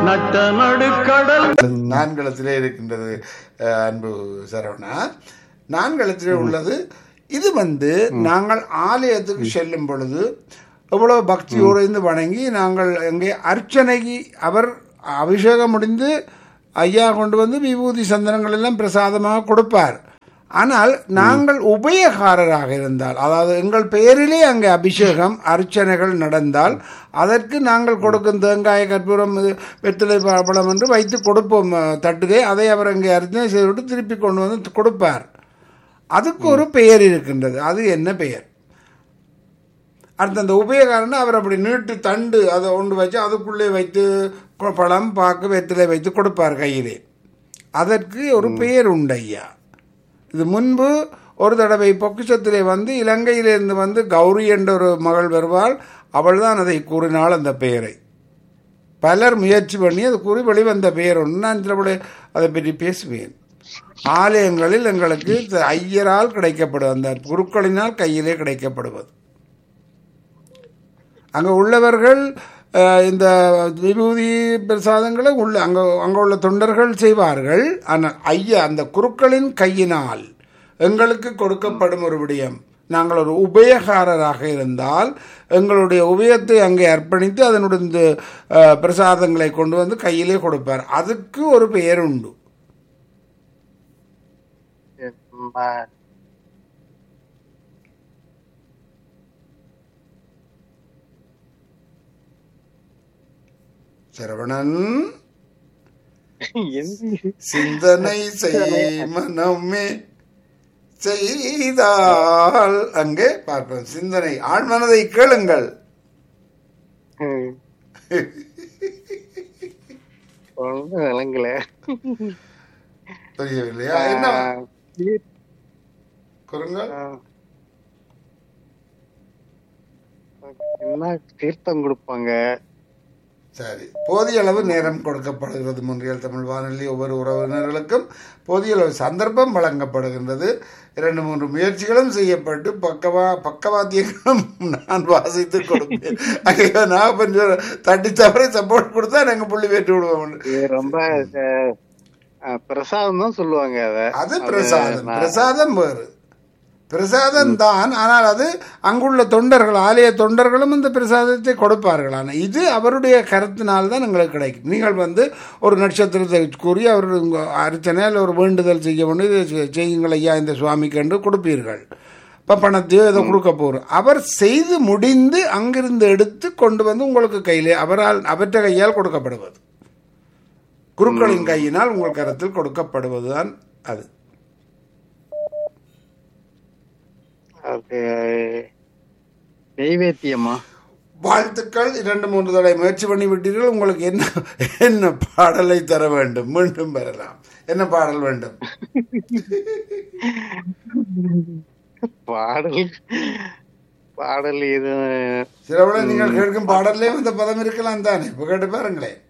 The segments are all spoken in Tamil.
நட்ட நடுக்கடல் நான்களத்திலே இருக்கின்றது அஹ், அன்பு சரவணா நான்களத்திலே உள்ளது இது வந்து நாங்கள் ஆலயத்துக்கு செல்லும் பொழுது எவ்வளவு பக்தியோடு இருந்து வணங்கி நாங்கள் அங்கே அர்ச்சனைக்கு அவர் அபிஷேகம் முடிந்து ஐயா கொண்டு வந்து விபூதி சந்தனங்கள் எல்லாம் பிரசாதமாக கொடுப்பார் ஆனால் நாங்கள் உபயகாரராக இருந்தால் அதாவது எங்கள் பெயரிலே அங்கே அபிஷேகம் அர்ச்சனைகள் நடந்தால் அதற்கு நாங்கள் கொடுக்கும் தேங்காய் கற்பூரம் இது வெற்றிலை ப- பழம் என்று வைத்து கொடுப்போம் அஹ், தட்டுதே அதை அவர் அங்கே அர்ச்சனை செய்துவிட்டு திருப்பி கொண்டு வந்து கொடுப்பார் அதுக்கு ஒரு பெயர் இருக்கின்றது அது என்ன பெயர் அடுத்து அந்த உபயகாரன் அவர் அப்படி நீட்டு தண்டு அதை ஒன்று வச்சு அதுக்குள்ளே வைத்து கொ- பழம் பாக்கு வெற்றிலை வைத்து கொடுப்பார் கையிலே அதற்கு ஒரு பெயர் உண்டு ஐயா இது முன்பு ஒரு தடவை பொக்கிஷத்திலே வந்து இலங்கையிலிருந்து வந்து கௌரி என்ற ஒரு மகள் வருவாள் அவள்தான் அதை கூறினாள் அந்த பெயரை பலர் முயற்சி பண்ணி அது கூறி வெளிவந்த பெயர் ஒன்று நான் சில அதை பற்றி பேசுவேன் ஆலயங்களில் எங்களுக்கு த- ஐயரால் கிடைக்கப்படும் அந்த குருக்களினால் கையிலே கிடைக்கப்படுவது அங்கே உள்ளவர்கள் அஹ், இந்த விபூதி பிரசாதங்களை உள்ள அங்கே அங்கே உள்ள தொண்டர்கள் செய்வார்கள் ஆனால் ஐயா அந்த குருக்களின் கையினால் எங்களுக்கு கொடுக்கப்படும் ஒரு விடயம் நாங்கள் ஒரு உபயகாரராக இருந்தால் எங்களுடைய உபயத்தை அங்கே அர்ப்பணித்து அதனுடைய இந்த, அஹ், பிரசாதங்களை கொண்டு வந்து கையிலே கொடுப்பார் அதுக்கு ஒரு பெயர் உண்டு ம- சரவணன் எந்த- சிந்தனை செய் மனமே செய்தால் அங்கே பார்ப்போம் சிந்தனை ஆழ்மனதை கேளுங்கள் ம். ஒண்ணும் விளங்கல தெரியவில்லையா என்ன ஆஹ், தீ- குறுங்கள் ஆஹ். என்ன தீர்த்தம் கொடுப்பாங்க சரி போதிய அளவு நேரம் கொடுக்கப்படுகிறது முன்றியல் தமிழ் வானொலி ஒவ்வொரு உறவினர்களுக்கும் போதிய அளவு சந்தர்ப்பம் வழங்கப்படுகின்றது இரண்டு மூன்று முயற்சிகளும் செய்யப்பட்டு பக்கவா பக்கவாத்தியங்களும் நான் வாசித்து கொடுப்பேன் ஐயோ, நான் கொஞ்சம் தட்டி தவறி சப்போர்ட் கொடுத்தா நாங்க புள்ளி வெற்றி விடுவோம் இது ரொம்ப அஹ், அஹ், பிரசாதம் தான் சொல்லுவாங்க அத அது பிரசாதம் நான்- பிரசாதம் வேறு பிரசாதம் தான் ஆனால் அது அங்குள்ள தொண்டர்கள் ஆலய தொண்டர்களும் இந்த பிரசாதத்தை கொடுப்பார்கள் ஆனால் இது அவருடைய கருத்தினால் தான் எங்களுக்கு கிடைக்கும் நீங்கள் வந்து ஒரு நட்சத்திரத்தை கூறி அவர் உங்க அர்ச்சனை இல்லை ஒரு வேண்டுதல் செய்ய வேண்டும் இதை செ- செய்யுங்கள் ஐயா இந்த சுவாமிக்கு என்று கொடுப்பீர்கள் இப்போ பணத்தையோ ஏதோ கொடுக்க போகிறோம் அவர் செய்து முடிந்து அங்கிருந்து எடுத்து கொண்டு வந்து உங்களுக்கு கையிலே அவரால் அவற்றை கையால் கொடுக்கப்படுவது குருக்களின் கையினால் உங்கள் கரத்தில் கொடுக்கப்படுவதுதான் அது அது நெய்வேத்தியமா வாழ்த்துக்கள் இரண்டு மூன்று தடவை முயற்சி பண்ணி விட்டீர்கள் உங்களுக்கு என்ன என்ன பாடலை தர வேண்டும் மீண்டும் பெறலாம் என்ன பாடல் வேண்டும் பாடல் பாடல் இது சிலவுட நீங்கள் கேட்கும் பாடல்லையும் இந்த பதம் இருக்கலாம் தானே இப்ப கேட்டு பாருங்களேன்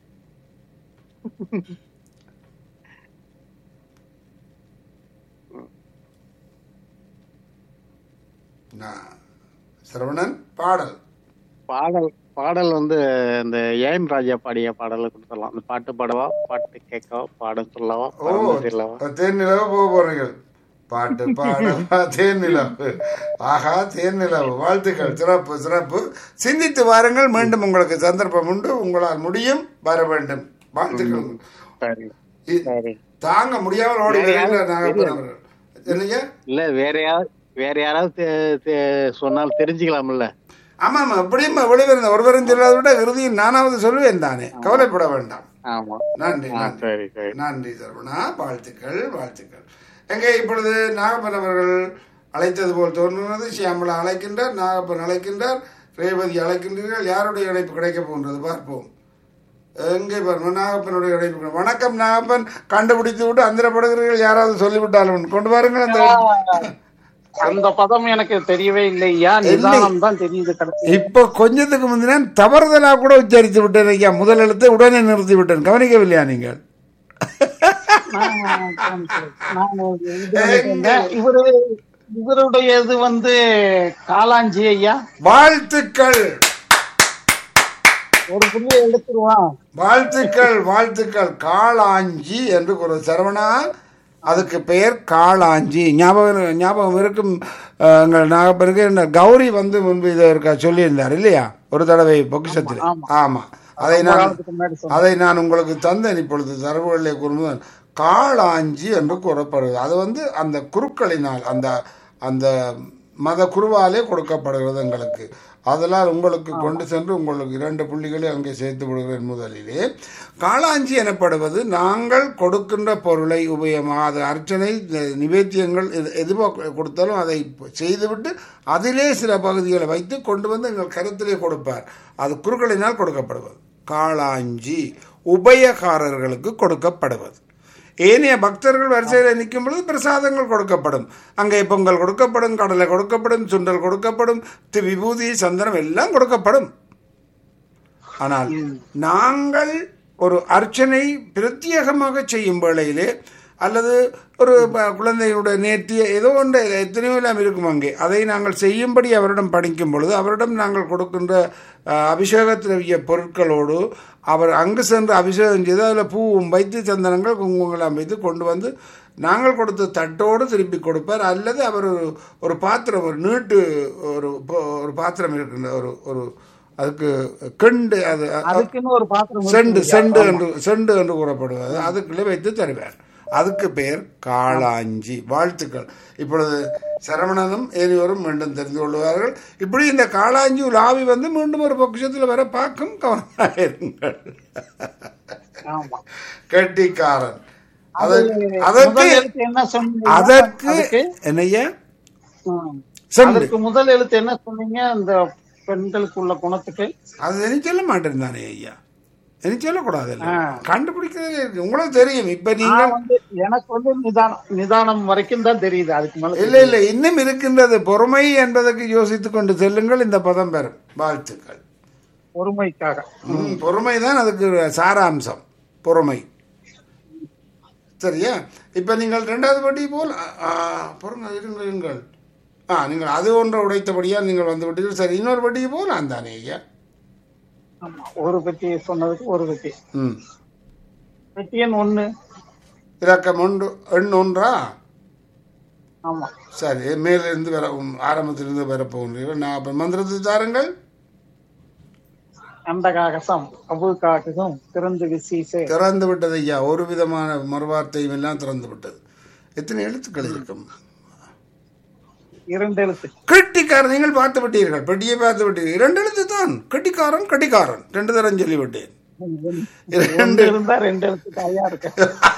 நான் சிரவணன் பாடல் பாடல் பாடல் வந்து இந்த ஏஎம் ராஜா பாடிய பாடலை கொடுத்துடலாம் அந்த பாட்டு பாடவா பாட்டு கேட்கவா பாடம் சொல்லவா ஓ பாடம் சொல்லவா தேன் நிலவு போக போறீர்கள் பாட்டு பாடவா தேன் நிலவு ஆஹா தேன் நிலவு வாழ்த்துக்கள் சிறப்பு சிறப்பு சிந்தித்து வாருங்கள் மீண்டும் உங்களுக்கு சந்தர்ப்பம் உண்டு உங்களால் முடியும் வர வேண்டும் வாழ்த்துக்கள் சரி இ- சரி தாங்க முடியாமல் ஓடி வேற வருகின்ற யாரும் நாகப்பன் அவர்கள் என்னங்க இல்ல வேற யாராவது வேற யாராவது தெ- தெ- சொன்னால் தெரிஞ்சுக்கலாம்ல ஆமா ஆமா எப்படியும் வெளிவருந்த ஒருவரும் சொல்லாத விட இறுதியில் நானாவது சொல்லுவேன் தானே கவலைப்பட வேண்டாம் ஆமா நன்றி ஆ, நன்றி சரி சரி நன்றி சரவணா வாழ்த்துக்கள் வாழ்த்துக்கள் எங்கே இப்பொழுது நாகப்பன் அவர்கள் அழைத்தது போல் தோன்றுகிறது சியாமலா அழைக்கின்றார் நாகப்பன் அழைக்கின்றார் ரேவதி அழைக்கின்றீர்கள் யாருடைய இணைப்பு கிடைக்க போன்றது பார்ப்போம் எங்கே பாருங்க நாகப்பனுடைய இணைப்பு கிடை- வணக்கம் நாகப்பன் கண்டுபிடித்து விட்டு அந்திரப்படுகிறீர்கள் யாராவது சொல்லிவிட்டாலும் கொண்டு வாருங்கள் அந்த அந்த பதம் எனக்கு தெரியவே இல்லையா நிதானம் தான் தெரியுது கடைசி இப்போ கொஞ்சத்துக்கு முந்தின தவறுதலா கூட உச்சரித்து விட்டேன் ஐயா முதல் எழுத்தை உடனே நிறுத்தி விட்டேன் கவனிக்கவில்லையா நீங்கள் நான் நான் இது பண்ணிட்டேங்க. இவரு இவருடையது வந்து காலாஞ்சி ஐயா வாழ்த்துக்கள் ஒரு புள்ளி எடுத்துருவான் வாழ்த்துக்கள் வாழ்த்துக்கள் காளாஞ்சி என்று ஒரு சரவணா அதுக்கு பெயர் காளாஞ்சி ஞாபகம் ஞாபகம் இருக்கும் அஹ், எங்கள் நாகப்பருக்கு என்ன கௌரி வந்து முன்பு இதை இருக்கா சொல்லியிருந்தார் இல்லையா ஒரு தடவை பொக்கிஷத்தில் ஆமா அதை நான் காலத்துக்கு முன்னாடி சொன்னேன். அதை நான் உங்களுக்கு தந்தேன் இப்பொழுது தரவுகளிலே கூறும்போது காளாஞ்சி என்று கூறப்படுவது அது வந்து அந்த குருக்களினால் அந்த அந்த மத குருவாலே கொடுக்கப்படுகிறது எங்களுக்கு அதனால் உங்களுக்கு கொண்டு சென்று உங்களுக்கு இரண்டு புள்ளிகளை அங்கே சேர்த்து விடுகிறேன் முதலிலே காளாஞ்சி எனப்படுவது நாங்கள் கொடுக்கின்ற பொருளை உபயமாக அது அர்ச்சனை நி- நிவேத்தியங்கள் எது எதுவாக கொடுத்தாலும் அதை செய்துவிட்டு அதிலே சில பகுதிகளை வைத்து கொண்டு வந்து எங்கள் கருத்திலே கொடுப்பார் அது குருக்களினால் கொடுக்கப்படுவது காளாஞ்சி உபயகாரர்களுக்கு கொடுக்கப்படுவது ஏனைய பக்தர்கள் வரிசையில் நிற்கும் பொழுது பிரசாதங்கள் கொடுக்கப்படும் அங்கே பொங்கல் கொடுக்கப்படும் கடலை கொடுக்கப்படும் சுண்டல் கொடுக்கப்படும் தி- விபூதி சந்தனம் எல்லாம் கொடுக்கப்படும் ஆனால் நாங்கள் ஒரு அர்ச்சனை பிரத்யேகமாக செய்யும் வேளையிலே அல்லது ஒரு ப- குழந்தையுடைய நேர்த்திய ஏதோ ஒன்று எத்தனையோ எல்லாம் இருக்கும் அங்கே அதை நாங்கள் செய்யும்படி அவரிடம் படிக்கும் பொழுது அவரிடம் நாங்கள் கொடுக்கின்ற அஹ், அபிஷேக திரவிய பொருட்களோடு அவர் அங்கு சென்று அபிஷேகம் செய்து அதில் பூவும் வைத்து சந்தனங்கள் குங்குமங்களாம் வைத்து கொண்டு வந்து நாங்கள் கொடுத்த தட்டோடு திருப்பி கொடுப்பார் அல்லது அவர் ஒரு ஒரு பாத்திரம் ஒரு நீட்டு ஒரு ப- ஒரு பாத்திரம் இருக்கின்ற ஒரு ஒரு அதுக்கு கெண்டு அது அதுக்குன்னு ஒரு பாத்திரம் இருக்கு. செண்டு செண்டு என்று செண்டு என்று கூறப்படுவது அதுக்குள்ளே வைத்து தருவார் அதுக்கு பெயர் காளாஞ்சி வாழ்த்துக்கள் இப்பொழுது சரவணனும் ஏனையோரும் மீண்டும் தெரிந்து கொள்வார்கள் இப்படி இந்த காளாஞ்சி உலாவி வந்து மீண்டும் ஒரு பொக்கிஷத்தில் வர பார்க்கும் கவனமாக இருங்கள் ஆமா கெட்டிக்காரன் அது அதற்கு அதற்கு முதல் எழுத்து என்ன சொன்னீங்க அதற்கு அதுக்கு? என்னைய ம். செண்டு அதற்கு முதல் எழுத்து என்ன சொன்னீங்க அந்த பெண்களுக்கு உள்ள குணத்துக்கு அது எனக்கு சொல்ல மாட்டேன் தானே ஐயா எனக்கு சொல்லக்கூடாது ஆ. கண்டுபிடிக்கிறதே இருக்கு உங்களுக்கு தெரியும் இப்ப நீங்க நான் வந்து எனக்கு வந்து நிதானம் நிதானம் வரைக்கும் தான் தெரியுது அதுக்கு மேல இல்ல இல்ல இன்னும் இருக்கின்றது பொறுமை என்பதற்கு யோசித்துக் கொண்டு செல்லுங்கள் இந்த பதம் பெறும் வாழ்த்துக்கள் பொறுமைக்காக ம், பொறுமைதான் அதுக்கு சாராம்சம் பொறுமை சரியா இப்ப நீங்கள் ரெண்டாவது படி போல் ஆ, ஆ, பொறுங்க இருங்கள் இருங்கள் ஆ நீங்கள் அது ஒன்றை உடைத்தபடியா நீங்கள் வந்து விட்டீர்கள் சரி இன்னொரு படி போலாம் தானே ஐயா ஆமா ஒரு பெட்டி சொன்னதுக்கு ஒரு பெட்டி ம் பெட்டி எண் ஒண்ணு இலக்கம் ஒன்று எண் ஒன்றா ஆமா சரி மேலிருந்து வர உம், ஆரம்பத்திலிருந்து வரப்போகிறீர்கள் நான் அப்ப மந்திரத்தை தாருங்கள் அண்டகாகசம் அபுகாகசம் திறந்து விசீசே திறந்து விட்டது ஐயா ஒரு விதமான மறுவார்த்தையும் எல்லாம் திறந்து விட்டது எத்தனை எழுத்துக்கள் இருக்கும் இரண்டு எழுத்து கெட்டிக்காரன் நீங்கள் பார்த்து விட்டீர்கள் பெட்டியை பார்த்து விட்டீர்கள் இரண்டு எழுத்து தான் கெட்டிக்காரன் கெட்டிக்காரன் ரெண்டு தரம் சொல்லிவிட்டேன் இரண்டு ஒன்று இருந்தா ரெண்டு எழுத்து தாயா இருக்கு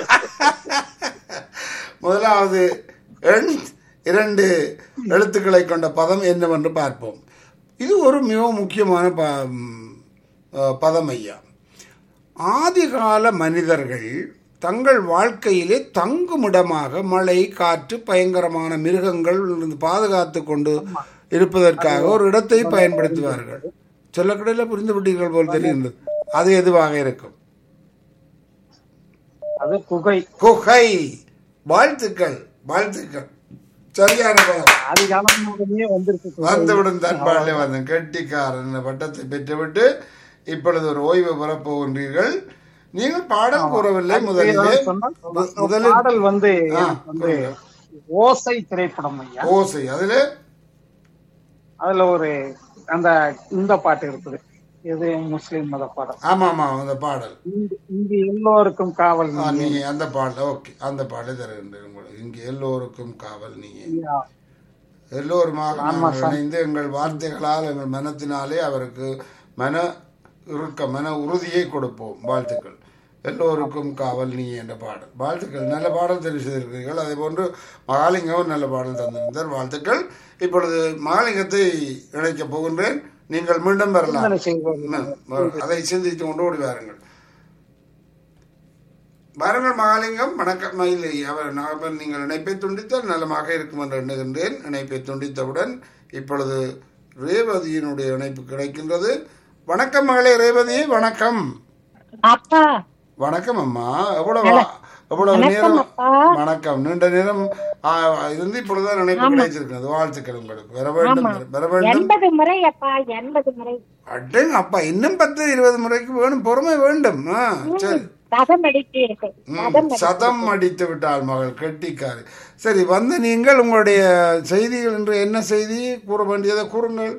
முதலாவது எண் இரண்டு எழுத்துக்களை கொண்ட பதம் என்னவென்று பார்ப்போம் இது ஒரு மிகவும் முக்கியமான ப ம், அஹ், பதம் ஐயா ஆதிகால மனிதர்கள் தங்கள் வாழ்க்கையிலே தங்குமிடமாக மழை காற்று பயங்கரமான மிருகங்கள் இருந்து பாதுகாத்து கொண்டு இருப்பதற்காக ஒரு இடத்தை பயன்படுத்துவார்கள் சொல்லக்கடையில் புரிந்து விட்டீர்கள் போல் தெரிகின்றது அது எதுவாக இருக்கும் அது குகை குகை வாழ்த்துக்கள் வாழ்த்துக்கள் சரியான பதம் அதிகாலம் உடனே வந்திருக்கு குகை. வந்துவிடும் தன்பாலே வந்து கெட்டிக்காரன் என்ற பட்டத்தை பெற்றுவிட்டு இப்பொழுது ஒரு ஓய்வு பெறப் போகின்றீர்கள் நீங்கள் பாடல் கூறவில்லை முதலிலே ஏதாவது சொன்னா மு- முதலில் பாடல் வந்து ஆ, எனக்கு வந்து ஓசை திரைப்படம் ஐயா ஓசை அதிலே அதுல ஒரு அந்த இந்த பாட்டு இருக்குது இது முஸ்லிம் மத பாடல் ஆமா ஆமா அந்த பாடல் இங்கு இங்கு எல்லோருக்கும் காவல் ஆ, நீ. நீங்க அந்த பாடல் ஓகே அந்த பாடலை தருகின்றேன் உங்களுக்கு இங்கே எல்லோருக்கும் காவல் நீங்க ஐயா, எல்லோருமாக நாங்கள் இணைந்து எங்கள் வார்த்தைகளால் எங்கள் மனத்தினாலே அவருக்கு மன இருக்க மன உறுதியை கொடுப்போம் வாழ்த்துக்கள் எல்லோருக்கும் காவல் நீ என்ற பாடல் வாழ்த்துக்கள் நல்ல பாடல் தெரிவு செய்திருக்கிறீர்கள் அதே போன்று மகாலிங்கம் நல்ல பாடல் தந்திருந்தார் வாழ்த்துக்கள் இப்பொழுது மகாலிங்கத்தை இணைக்கப் போகின்றேன் நீங்கள் மீண்டும் வரலாம் சிந்தனை செய்வது. ம், அதை சிந்தித்து கொண்டு ஓடி வாருங்கள் வாருங்கள் மகாலிங்கம் வணக்கம் மயிலை அவர் நாகப்பன் நீங்கள் இணைப்பை துண்டித்தால் நலமாக இருக்கும் என்று எண்ணுகின்றேன் இணைப்பை துண்டித்தவுடன் இப்பொழுது ரேவதியினுடைய இணைப்பு கிடைக்கின்றது வணக்கம் மகளே ரேவதி வணக்கம் அப்பா வணக்கம் அம்மா எவ்வளவு எவ்வளவு வணக்கம் நேரம் அப்பா வணக்கம் நீண்ட நேரம் ஆ, இருந்து இப்பொழுதுதான் நினைப்பு கிடைச்சிருக்கிறது வாழ்த்துக்கள் உங்களுக்கு வர வேண்டும் வர வேண்டும் எண்பது முறை அப்பா எண்பது முறை அடேங்க அப்பா இன்னும் பத்து இருபது முறைக்கு வேணும் பொறுமை வேண்டும் ஆ, சரி சதம் அடித்து இருக்கு ம், சதம் அடி- சதம் அடித்து விட்டாள் மகள் கெட்டிக்காரி சரி வந்து நீங்கள் உங்களுடைய செய்திகள் என்று என்ன செய்தி கூற வேண்டியதை கூறுங்கள்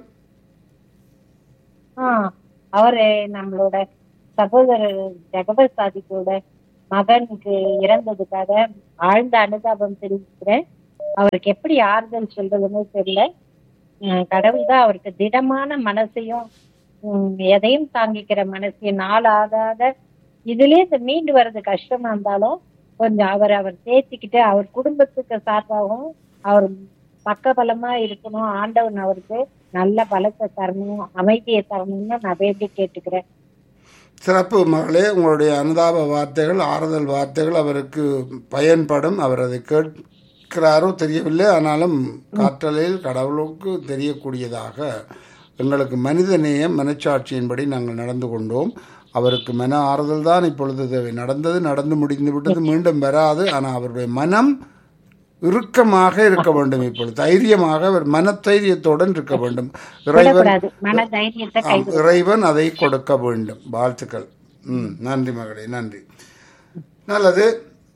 ஆ, அவரு நம்மளோட சகோதரர் ஜெகபத் சாதிக்கோட மகனுக்கு இறந்ததுக்காக ஆழ்ந்த அனுதாபம் தெரிவிக்கிறேன் அவருக்கு எப்படி ஆறுதல் சொல்றதுன்னு தெரியல உம், கடவுள் தான் அவருக்கு திடமான மனசையும் உம், எதையும் தாங்கிக்கிற மனசையும் நாள் ஆக ஆக இதுலயே இந்த மீண்டு வர்றது கஷ்டமா இருந்தாலும் கொஞ்சம் அவர் அவர் தேத்திக்கிட்டு அவர் குடும்பத்துக்கு சார்பாகவும் அவர் பக்கபலமா இருக்கணும் ஆண்டவன் அவருக்கு நல்ல பலத்தை தரணும் அமைதியை தரணும்னு நான் வேண்டி கேட்டுக்கிறேன் சிறப்பு மகளே உங்களுடைய அனுதாப வார்த்தைகள் ஆறுதல் வார்த்தைகள் அவருக்கு பயன்படும் அவர் அதை கேட்கிறாரோ தெரியவில்லை ஆனாலும் காற்றலையில் கடவுளுக்கு தெரியக்கூடியதாக எங்களுக்கு மனித நேயம் மனச்சாட்சியின்படி நாங்கள் நடந்து கொண்டோம் அவருக்கு மன ஆறுதல் தான் இப்பொழுது தேவை நடந்தது நடந்து முடிந்து விட்டது மீண்டும் வராது ஆனால் அவருடைய மனம் இறுக்கமாக இருக்க வேண்டும் இப்பொழுது தைரியமாக அவர் மனத்தைரியத்துடன் இருக்க வேண்டும் இறைவன் விடக்கூடாது மன தைரியத்தை கை ஆம், இறைவன் அதை கொடுக்க வேண்டும் வாழ்த்துக்கள் ம் நன்றி மகளே நன்றி நல்லது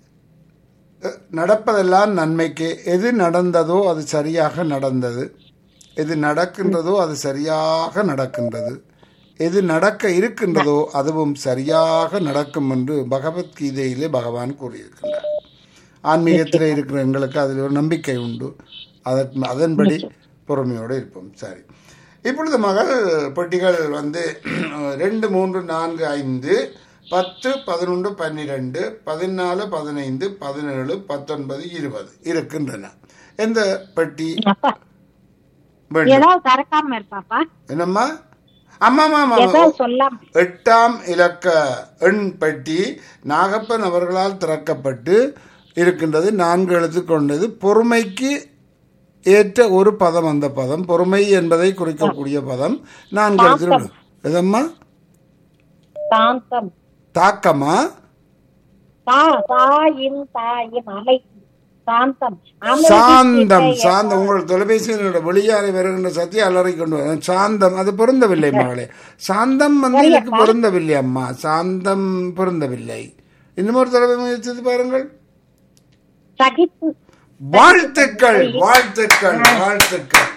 அஹ், நடப்பதெல்லாம் நன்மைக்கு எது நடந்ததோ அது சரியாக நடந்தது எது நடக்கின்றதோ அது சரியாக நடக்கின்றது எது நடக்க இருக்கின்றதோ அதுவும் சரியாக நடக்கும் என்று பகவத்கீதையிலே பகவான் கூறியிருக்கின்றார் ஆன்மீகத்தில் இருக்கிற எங்களுக்கு அதில் ஒரு நம்பிக்கை உண்டு அதன் அதன்படி பொறுமையோடு இருப்போம் சரி இப்பொழுது மகள் பெட்டிகள் வந்து ரெண்டு மூன்று நான்கு ஐந்து பத்து பதினொன்று பன்னிரெண்டு பதினாலு பதினைந்து பதினேழு பத்தொன்பது இருபது இருக்கின்றன எந்த பெட்டி அப்பா வேண்டும் ஏதாவது திறக்காம இருப்பாப்பா என்னம்மா ஆமாம் ஆமாம் ஏதாவது சொல்லாம எட்டாம் இலக்க எண் பெட்டி நாகப்பன் அவர்களால் திறக்கப்பட்டு இருக்கின்றது நான்கு எழுத்து கொண்டது பொறுமைக்கு ஏற்ற ஒரு பதம் அந்த பதம் பொறுமை என்பதை குறிக்கக்கூடிய பதம் நான்கு எழுத்து எதம்மா சாந்தம் தாக்கமா தா தாயும் தாயும் அலை சாந்தம் அமைதி சாந்தம் சிந்தை சாந்தம் உங்கள் தொலைபேசியினோட வெளியாரை வருகின்ற சத்திய அலறி கொண்டு வரும் சாந்தம் அது பொருந்தவில்லை மகளே சாந்தம் வந்து எனக்கு பொருந்தவில்லை அம்மா சாந்தம் பொருந்தவில்லை இன்னும் தடவை முயற்சித்து பாருங்கள் சகிப்பு வாழ்த்துக்கள் வாழ்த்துக்கள் வாழ்த்துக்கள்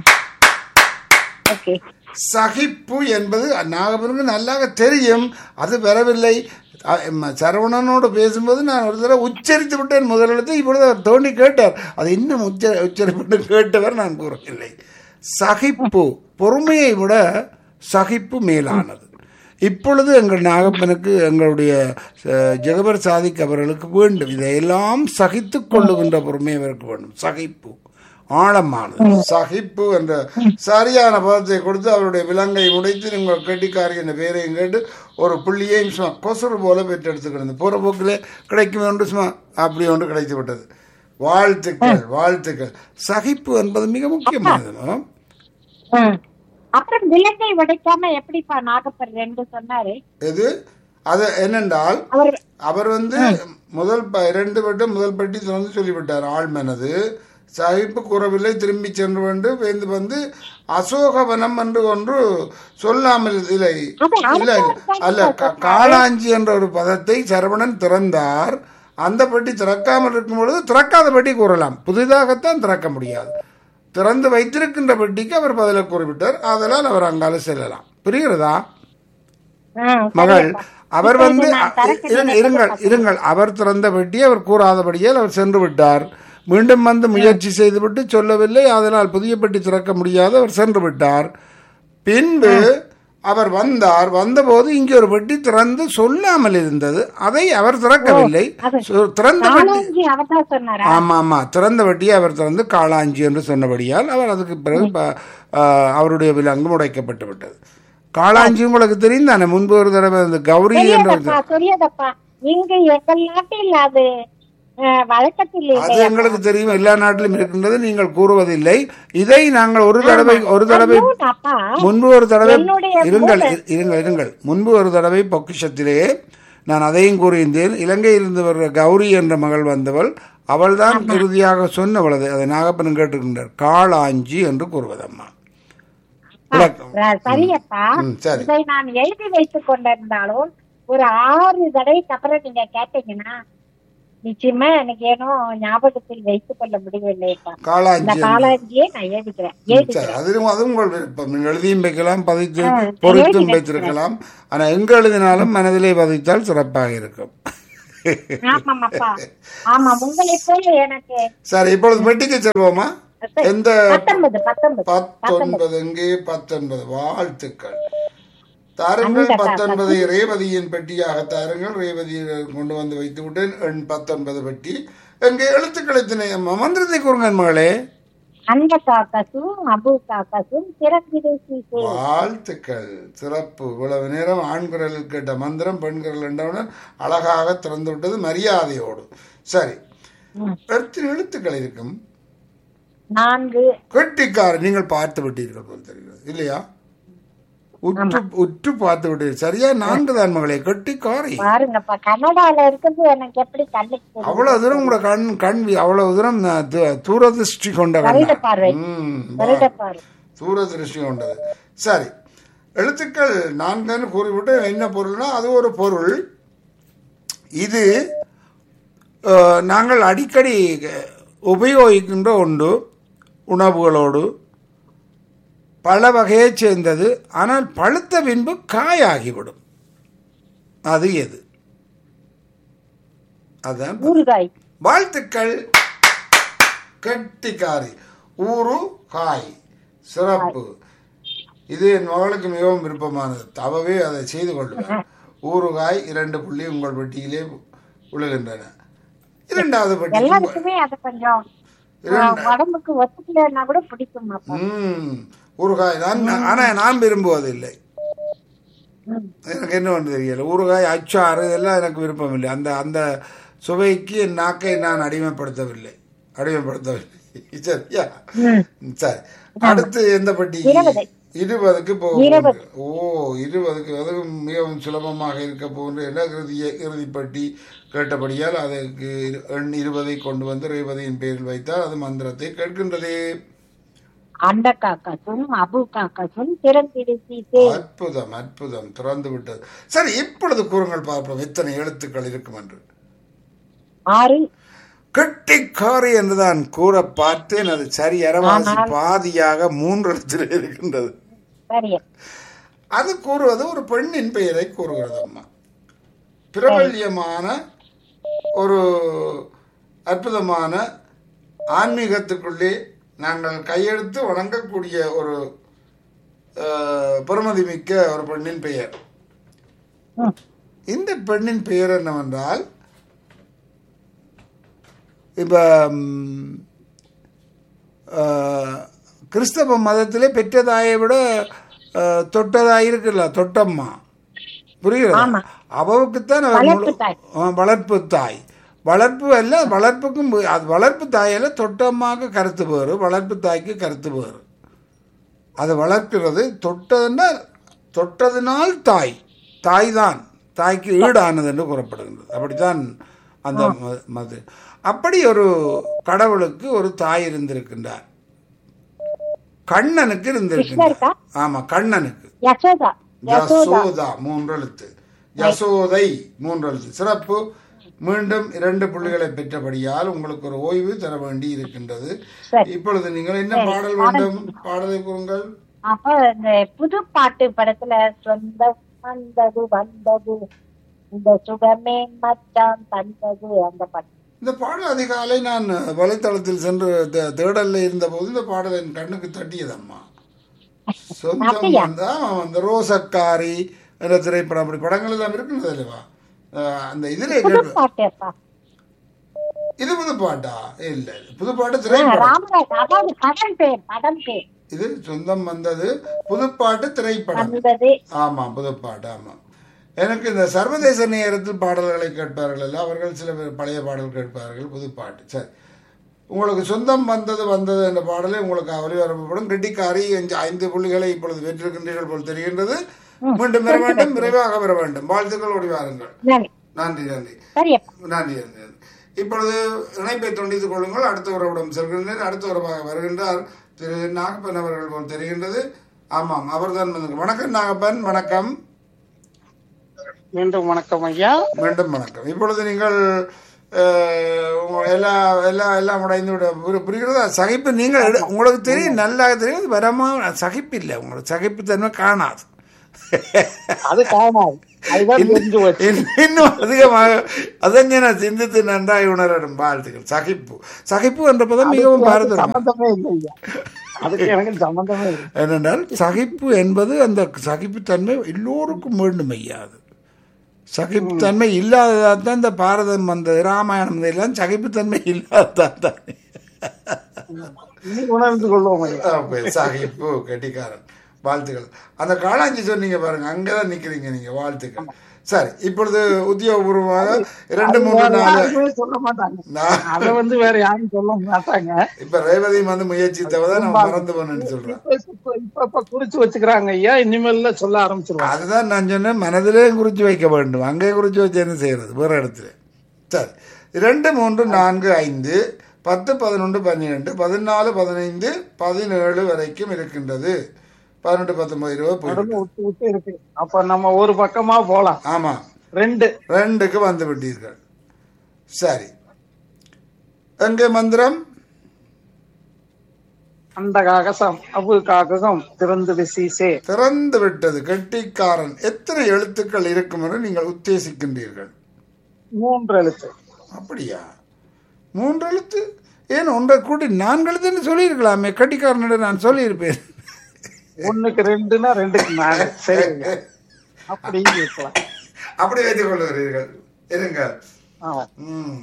ஓகே சகிப்பு என்பது நாகப்பனுக்கு நல்லாக தெரியும் அது வரவில்லை அ- ம- சரவணனோடு பேசும்போது நான் ஒரு தடவை உச்சரித்து விட்டேன் முதலிடத்தை இப்பொழுது அவர் தோண்டி கேட்டார் அது இன்னும் உச்ச உச்சரிப்பு கேட்டவர் நான் கூறவில்லை சகிப்பு பொறுமையை விட சகிப்பு மேலானது இப்பொழுது எங்கள் நாகப்பனுக்கு எங்களுடைய அஹ், ஜெகபர் சாதிக் அவர்களுக்கு வேண்டும் இதையெல்லாம் சகித்து கொள்ளுகின்ற பொறுமை அவருக்கு வேண்டும் சகிப்பு ஆழமானது சகிப்பு என்ற சரியான பதத்தை கொடுத்து அவருடைய விலங்கை உடைத்து நீங்கள் கெட்டிக்காரி என்ற பெயரையும் கேட்டு ஒரு புள்ளியையும் சும்மா கொசுறு போல பெற்றெடுத்து கிடந்து போகிற போக்கில் கிடைக்கும் என்று சும்மா அப்படி ஒன்று கிடைத்து விட்டது வாழ்த்துக்கள் வாழ்த்துக்கள் சகிப்பு என்பது மிக முக்கியமானது no? ம். அப்புறம் விலங்கை உடைக்காம எப்படிப்பா நாகப்பர் ரெண்டு சொன்னாரு இது அது என்னென்றால் அவர் அவர் வந்து முதல் ப- இரண்டு வட்டம் முதல் பட்டி திறந்து சொல்லிவிட்டார் ஆழ்மனது சகிப்பு கூறவில்லை திரும்பி சென்று வந்து வந்து வந்து அசோகவனம் என்று ஒன்று சொல்லாமல் இல்லை இல்லை அல்ல க- காளாஞ்சி என்ற ஒரு பதத்தை சரவணன் திறந்தார் அந்த பெட்டி திறக்காமல் இருக்கும் பொழுது திறக்காத பெட்டி கூறலாம் புதிதாகத்தான் திறக்க முடியாது திறந்து வைத்திருக்கின்ற பெட்டிக்கு அவர் பதிலை கூறிவிட்டார் அதனால் அவர் அங்கால செல்லலாம் புரிகிறதா ஆ, மகள் சரியப்பா. அவர் இப்ப வந்து இது நான் திறக்க இருங்க- இருங்கள் இருங்கள் அவர் திறந்த பெட்டி அவர் கூறாதபடியால் அவர் சென்று விட்டார் மீண்டும் வந்து முயற்சி செய்துவிட்டு சொல்லவில்லை அதனால் புதிய பெட்டி திறக்க முடியாது அவர் சென்று விட்டார் பின்பு அவர் வந்தார் வந்தபோது இங்கே ஒரு பெட்டி திறந்து சொல்லாமல் இருந்தது அதை அவர் திறக்கவில்லை அது சொ- திறந்த பெட்டி காளாஞ்சி அவர் தான் சொன்னாரா ஆமா ஆமா திறந்த வட்டியை அவர் திறந்து காளாஞ்சி என்று சொன்னபடியால் அவர் அதுக்கு பிறகு ப- ஆ, அவருடைய விலங்கு உடைக்கப்பட்டு விட்டது காளாஞ்சி உங்களுக்கு தெரியும் தானே முன்பு ஒரு தடவை அந்த கௌரி என்ற ஒரு- தெரியாதப்பா தெரியாதப்பா இங்க எங்கள் நாட்டில் அது அஹ், வழக்கத்தில் அது இல்லை எங்களுக்கு தெரியும் எல்லா நாட்டிலும் இருக்கின்றது நீங்கள் கூறுவதில்லை இதை நாங்கள் ஒரு தடவை ஒரு தடவை அப்பா முன்பு ஒரு தடவை என்னுடைய இருங்கள் இரு- இருங்கள் இருங்கள் முன்பு ஒரு தடவை பொக்கிஷத்திலே நான் அதையும் கூறியிருந்தேன் இலங்கையில் இருந்து வருகிற கௌரி என்ற மகள் வந்தவள் அவள்தான் இறுதியாக சொன்னவளது அதை நாகப்பனும் கேட்டுக்கின்றார் காளாஞ்சி என்று கூறுவதம்மா விளக்கம் ர- சரியப்பா ம், சரி. இதை நான் எழுதி வைத்துக் கொண்டிருந்தாலும் ஒரு ஆறு தடவைக்கு அப்புறம் நீங்க கேட்டீங்கன்னா நிச்சயமா எனக்கு ஏனோ ஞாபகத்தில் வைத்துக் கொள்ள முடியவில்லைப்பா இந்த காளாஞ்சி என்று- காலாஞ்சியே நான் எழுதிக்கிறேன் சரி எழுதிக்கிறேன் அதுவும் அது உங்கள் விருப்பம் நீங்கள் எழுதியும் வைக்கலாம் பதித்து ஆ, பொறுத்தும் எழுதி வைத்திருக்கலாம் ஆனா எங்க எழுதினாலும் மனதிலே பதித்தால் சிறப்பாக இருக்கும் ஆமாமாப்பா ஆமா உங்களை போல எனக்கு சரி இப்பொழுது பெட்டிக்கு செல்வோமா எந்த பத்தொன்பது பத்தொன்பது பத்தொன்பது எங்கே பத்தொன்பது வாழ்த்துக்கள் தாருங்கள் பத்தொன்பதை ரேவதியின் பெட்டியாக தாருங்கள் ரேவதியை கொண்டு வந்து வைத்து விட்டேன் எண் பத்தொன்பது பெட்டி எங்கே எழுத்துக்களை திணை மந்திரத்தை கூறுங்க என் மகளே அந்த காக்கசும் அபு காக்கசும் சிறப்பிதை சீசே வாழ்த்துக்கள் சிறப்பு இவ்வளவு நேரம் ஆண் குரலில் கேட்ட மந்திரம் பெண் குரல் என்றவுடன் அழகாக திறந்து விட்டது மரியாதையோடு சரி எத்தனை எழுத்துக்கள் இருக்கும் நான்கு கெட்டிக்காரர் நீங்கள் பார்த்து விட்டீர்கள் போல் தெரிகிறது இல்லையா உற்று உற்று பார்த்து விட்டீர்கள் சரியா நான்கு தான் மகளே கெட்டிக்காரி பாருங்கப்பா கனடால இருக்கிறது எனக்கு எப்படி கண்ணுக்கு தெரியும் அவ்வளவு தூரம் உங்களோட கண் கண் அவ்வளவு தூரம் நான் து- தூரதிருஷ்டி கொண்ட வருட கண்ணா பார்வை ம், வருட பாரு தூரதிருஷ்டி கொண்டது சரி எழுத்துக்கள் நான்குன்னு கூறிவிட்டு என்ன பொருள்னா அது ஒரு பொருள் இது அஹ், நாங்கள் அடிக்கடி உபயோகிக்கின்ற ஒன்று உணவுகளோடு பல வகையைச் சேர்ந்தது ஆனால் பழுத்த பின்பு காயாகிவிடும் அது எது அதான் ஊறுகாய் வாழ்த்துக்கள் கட்டிக்காரி ஊரு காய் சிறப்பு இது என் மகளுக்கு மிகவும் விருப்பமானது தவவே அதை செய்து கொள்வேன் ஊறுகாய் இரண்டு புள்ளி உங்கள் பெட்டியிலே விழுகின்றன இரண்டாவது பெட்டி எல்லாருக்குமே அது கொஞ்சம் இரண்டு- உடம்புக்கு ஒத்துக்கலைன்னா கூட பிடிக்குமாப்பா ம் ஊறுகாய் தான் ஆனா நான் விரும்புவதில்லை ம். எனக்கு என்ன ஒன்று தெரியல ஊறுகாய் அச்சாறு இதெல்லாம் எனக்கு விருப்பம் இல்லை அந்த அந்த சுவைக்கு என் நாக்கை நான் அடிமைப்படுத்தவில்லை அடிமைப்படுத்தவில்லை சரியா ம். சரி அடுத்து எந்த பட்டி இருபது. இருபதுக்கு இருபது. போகும் ஓ இருபதுக்கு அதுவும் மிகவும் சுலபமாக இருக்க போகின்ற என்ன இறுதி இறுதிப்பட்டி கேட்டபடியால் அதற்கு இரு- எண் இருபதை கொண்டு வந்து ரேவதியின் பேரில் வைத்தால் அது மந்திரத்தை கேட்கின்றதே அண்ட காக்கசும் அபு காக்கசும் திறந்திடு சீசே அற்புதம் அற்புதம் திறந்து விட்டது சரி இப்பொழுது கூறுங்கள் பார்ப்போம் எத்தனை எழுத்துக்கள் இருக்கும் என்று ஆறு கெட்டிக்காரி என்றுதான் கூற பார்த்தேன் அது சரி அரவாசி பாதியாக மூன்று எழுத்தில் இருக்கின்றது சரி அது கூறுவது ஒரு பெண்ணின் பெயரை கூறுகிறது அம்மா பிரபல்யமான ஒரு அற்புதமான ஆன்மீகத்துக்குள்ளே நாங்கள் கையெழுத்து வணங்கக்கூடிய ஒரு அஹ், பெருமதிமிக்க ஒரு பெண்ணின் பெயர் ம். இந்த பெண்ணின் பெயர் என்னவென்றால் இப்போ கிறிஸ்தவ மதத்திலே பெற்றதாயை விட அஹ், தொட்டதாய் இருக்குல்ல தொட்டம்மா புரியுதா ஆமா. அவவுக்குத்தான் அவர் வளர்ப்பு முழு- தாய். ஆ, வளர்ப்பு தாய் வளர்ப்பு அல்ல வளர்ப்புக்கும் வு- அது வளர்ப்பு தாயில தொட்டம்மாக்கு கருத்து வேறு வளர்ப்பு தாய்க்கு கருத்து வேறு அது வளர்க்கிறது தொட்டதுன்னா தொட்டதினால் தாய் தாய் தான் தாய்க்கு ஈடானது என்று கூறப்படுகின்றது அப்படித்தான் அந்த ம- மது அப்படி ஒரு கடவுளுக்கு ஒரு தாய் இருந்திருக்கின்றார் கண்ணனுக்கு இருந்திருக்கின்றார் கிருஷ்ணருக்கா ஆமா கண்ணனுக்கு யசோதா யசோதா யசோதா மூன்றெழுத்து யசோதை மூன்றெழுத்து சிறப்பு மீண்டும் இரண்டு புள்ளிகளை பெற்றபடியால் உங்களுக்கு ஒரு ஓய்வு தர வேண்டி இருக்கின்றது சரி. இப்பொழுது நீங்கள் என்ன பாடல் வேண்டும் பாடலை கூறுங்கள் அப்ப இந்த புது பாட்டு படத்துல சொந்தம் வந்தது வந்தது இந்த சுகமே மச்சான் தந்தது அந்த பாட்டு இந்த பாடல் அதிகாலை நான் வலைத்தளத்தில் சென்று தே- தேடல்ல இருந்தபோது இந்த பாடல் என் கண்ணுக்கு தட்டியதம்மா சொந்தம் அப்படியா? வந்தா அந்த ரோசக்காரி என்ற திரைப்படம் அப்படி படங்கள் எல்லாம் இருக்கின்றது அல்லவா அஹ் அந்த இதிலே புது கேட்பேன் பாட்டு அப்பா இது புது பாட்டா இல்ல புது பாட்டு திரைப்படம் ராமராஜ் அதாவது படம் பேர் படம் பேர் இது சொந்தம் வந்தது புதுப்பாட்டு திரைப்படம் வந்தது ஆமா புதுப்பாட்டு ஆமா எனக்கு இந்த சர்வதேச நேரத்தில் பாடல்களை கேட்பார்கள் அல்ல அவர்கள் சில பேர் பழைய பாடல் கேட்பார்கள் புதுப்பாட்டு சரி உங்களுக்கு சொந்தம் வந்தது வந்தது என்ற பாடலை உங்களுக்கு ஒலிபரப்பப்படும் கெட்டிக்காரி அஞ்சு ஐந்து புள்ளிகளை இப்பொழுது வெற்றிருக்கின்றீர்கள் போல் தெரிகின்றது மீண்டும் பெற வேண்டும் விரைவாக பெற வேண்டும் வாழ்த்துக்கள் ஓடி வாருங்கள் நன்றி நன்றி நன்றி சரி அப்பா. நன்றி நன்றி நன்றி. இப்பொழுது இணைப்பை துண்டித்துக் கொள்ளுங்கள் அடுத்த உறவிடம் செல்கின்றனர் அடுத்த உறவாக வருகின்றார் திரு நாகப்பன் அவர்கள் போல் தெரிகின்றது ஆமாம் அவர்தான் வந்து வணக்கம் நாகப்பன் வணக்கம் மீண்டும் வணக்கம் ஐயா மீண்டும் வணக்கம் இப்பொழுது நீங்கள் அஹ், உங்க எல்லா எல்லா எல்லாம் உடைந்து விட புரி- புரிகிறதா சகிப்பு நீங்கள் எடு- உங்களுக்கு தெரியும் நல்லா தெரியும் இது வரமா சகிப்பு இல்லை உங்களுக்கு சகிப்புத்தன்மை காணாது அது காணாது அதுதான் தெரிஞ்சு வச்சு இன்னும் இன்னும் அதிகமாக அதஞ்ச நான் சிந்தித்து நன்றாய் உணரடும் வாழ்த்துக்கள் சகிப்பு சகிப்பு என்ற பதம் மிகவும் பாரதம் சம்பந்தமே இல்லை ஐயா அதுக்கு எனக்கு சம்பந்தமே இல்லை ஏனென்றால் சகிப்பு என்பது அந்த சகிப்புத்தன்மை எல்லோருக்கும் வேண்டும் ஐயா அது சகிப்புத்தன்மை இல்லாததான் தான் இந்த பாரதம் வந்தது ராமாயணம் எல்லாம் சகிப்புத்தன்மை இல்லாததான் தான் இனி உணர்ந்து கொள்வோம் ஐயா அப்ப சகிப்பு கெட்டிக்காரன் வாழ்த்துக்கள் அந்த காளாஞ்சி சொன்னீங்க பாருங்க அங்கதான் நிக்கிறீங்க நீங்க வாழ்த்துக்கள் சரி இப்பொழுது உத்தியோகபூர்வமாக இரண்டு மூன்று வேற நாலு யாருமே சொல்ல மாட்டாங்க நான் அத வந்து வேற யாரும் சொல்ல மாட்டாங்க இப்ப ரேவதி வந்து முயற்சித்தவதான் நான் மறந்து போனேன்னு சொல்றேன் இப்ப இப்ப இப்ப இப்ப குறிச்சு வச்சுக்கிறாங்க ஐயா இனிமேல்ல சொல்ல ஆரம்பிச்சிருவாங்க அதுதான் நான் சொன்னேன் மனதிலே குறிச்சு வைக்க வேண்டும் அங்கே குறிச்சு வச்சு என்ன செய்யறது வேற இடத்துல சரி இரண்டு மூன்று நான்கு ஐந்து பத்து பதினொன்று பன்னிரெண்டு பதினாலு பதினைந்து பதினேழு வரைக்கும் இருக்கின்றது பதினெட்டு பத்தொன்பது இருபது போயிடும் நடுவுல விட்டு விட்டு இருக்கு அப்ப நம்ம ஒரு பக்கமா போலாம் ஆமா ரெண்டு ரெண்டுக்கு வந்து விட்டீர்கள் சரி எங்கே மந்திரம் அந்த காகசம் அபு காகசம் திறந்து சீசே திறந்து விட்டது கெட்டிக்காரன் எத்தனை எழுத்துக்கள் இருக்கும் என்று நீங்கள் உத்தேசிக்கின்றீர்கள் மூன்று எழுத்து அப்படியா மூன்று எழுத்து ஏன் ஒன்றை கூட்டி நான்கு எழுத்துன்னு சொல்லியிருக்கலாமே கட்டிக்காரனிடம் நான் சொல்லியிருப்பேன் ஒண்ணுக்கு ரெண்டுன்னா ரெண்டுக்கு நாலு சரி ஐயா. அப்படி இருக்கலாம் அப்படி வைத்துக் கொள்ளுகிறீர்கள் இருங்க ஆமா ம்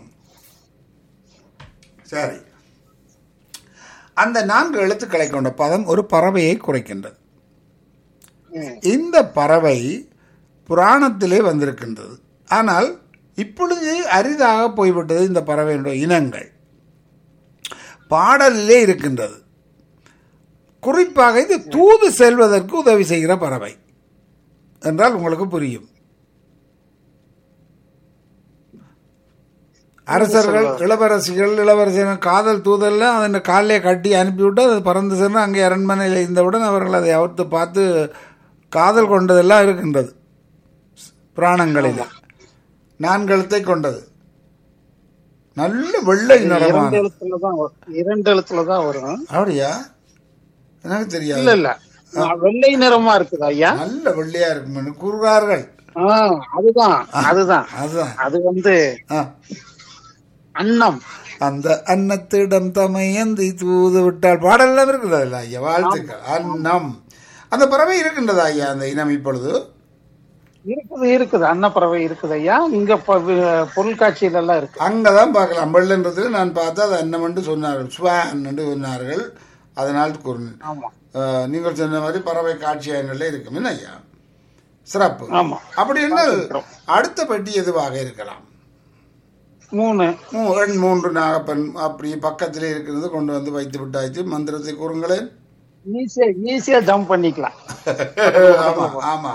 சரி அந்த நான்கு எழுத்துக்களை கொண்ட பதம் ஒரு பறவையை குறைக்கின்றது ம். இந்த பறவை புராணத்திலே வந்திருக்கின்றது ஆனால் இப்பொழுது அரிதாக போய்விட்டது இந்த பறவையினுடைய இனங்கள் பாடலிலே இருக்கின்றது குறிப்பாக இது தூது செல்வதற்கு உதவி செய்கிற பறவை என்றால் உங்களுக்கு புரியும் அரசர்கள் இளவரசிகள் இளவரசிகள் காதல் தூதல்ல அதன் காலையே கட்டி அனுப்பிவிட்டு அது பறந்து சென்று அங்கே அரண்மனையில் இருந்தவுடன் அவர்கள் அதை அவுத்து பார்த்து காதல் கொண்டதெல்லாம் இருக்கின்றது புராணங்களில் நான்கெழுத்தை கொண்டது நல்ல வெள்ளை இரண்டு நிறமான எழுத்துலதான் வரும். இரண்டு எழுத்துலதான் வரும் அப்படியா எனக்கு இல்ல தெரியாது இல்ல நான் வெள்ளை நிறமா இருக்குது ஐயா நல்ல வெள்ளையா இருக்கும் கூறுகிறார்கள் ஆ, அதுதான் அதுதான் அதுதான் அது வந்து ஆ. அன்னம் அந்த அன்னத்திடம் தமையந்தி தூது விட்டால் பாடலாம் இருக்கிறது ஐயா வாழ்த்துக்கள் அன்னம் அந்த பறவை இருக்கின்றதா ஐயா அந்த இனம் இப்பொழுது இருக்குது இருக்குது அன்னப்பறவை இருக்குது ஐயா இங்க ப- வி- பொருட்காட்சியில எல்லாம் இருக்கு அங்கதான் பார்க்கலாம் வெள்ளன்றதுல நான் பார்த்தா அது அன்னம் என்று சொன்னார்கள் ஸ்வான் என்று சொன்னார்கள் அதனால் கூறினேன் ஆமா அஹ், நீங்கள் சொன்ன மாதிரி பறவை காட்சியகங்கள்ல இருக்கும் என்ன ஐயா சிறப்பு ஆமா அப்படி என்றால் அடுத்த பெட்டி எதுவாக இருக்கலாம் மூணு மூ- எண் மூன்று நாகப்பன் அப்படி பக்கத்திலே இருக்கிறது கொண்டு வந்து வைத்து விட்டாச்சு மந்திரத்தை கூறுங்களேன் ஈஸியா ஈஸியா ஜம்ப் பண்ணிக்கலாம் ஆமா ஆமா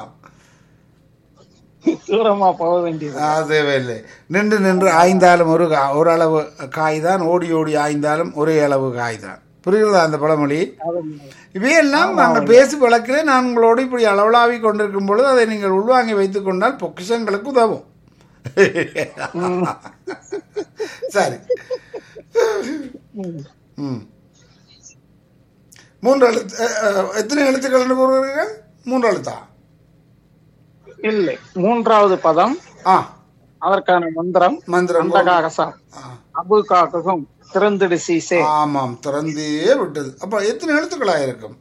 தூரமா போக வேண்டியது அது தேவையில்லை நின்று நின்று ஆய்ந்தாலும் ஒரு கா- ஒரு அளவு காய் தான் ஓடி ஓடி ஆய்ந்தாலும் ஒரே அளவு காய் தான் புரிகிறதா அந்த பழமொழி இவையெல்லாம் நாங்கள் பேசி வழக்கிலே நான் உங்களோடு இப்படி அளவலாவி கொண்டிருக்கும் பொழுது அதை நீங்கள் உள்வாங்கி வைத்துக் கொண்டால் பொக்கிஷங்களுக்கு உதவும் சரி ம் மூன்று எழுத்து அஹ், அஹ், எத்தனை எழுத்துக்கள் என்று கூறுகிறீர்கள் மூன்று எழுத்தா இல்லை மூன்றாவது பதம் ஆ அதற்கான மந்திரம் மந்திரம் அந்த காகசம் ஆ. அபு காகசம் திறந்துடு சீசே ஆமாம் திறந்தே விட்டது அப்ப எத்தனை எழுத்துக்களாக இருக்கும்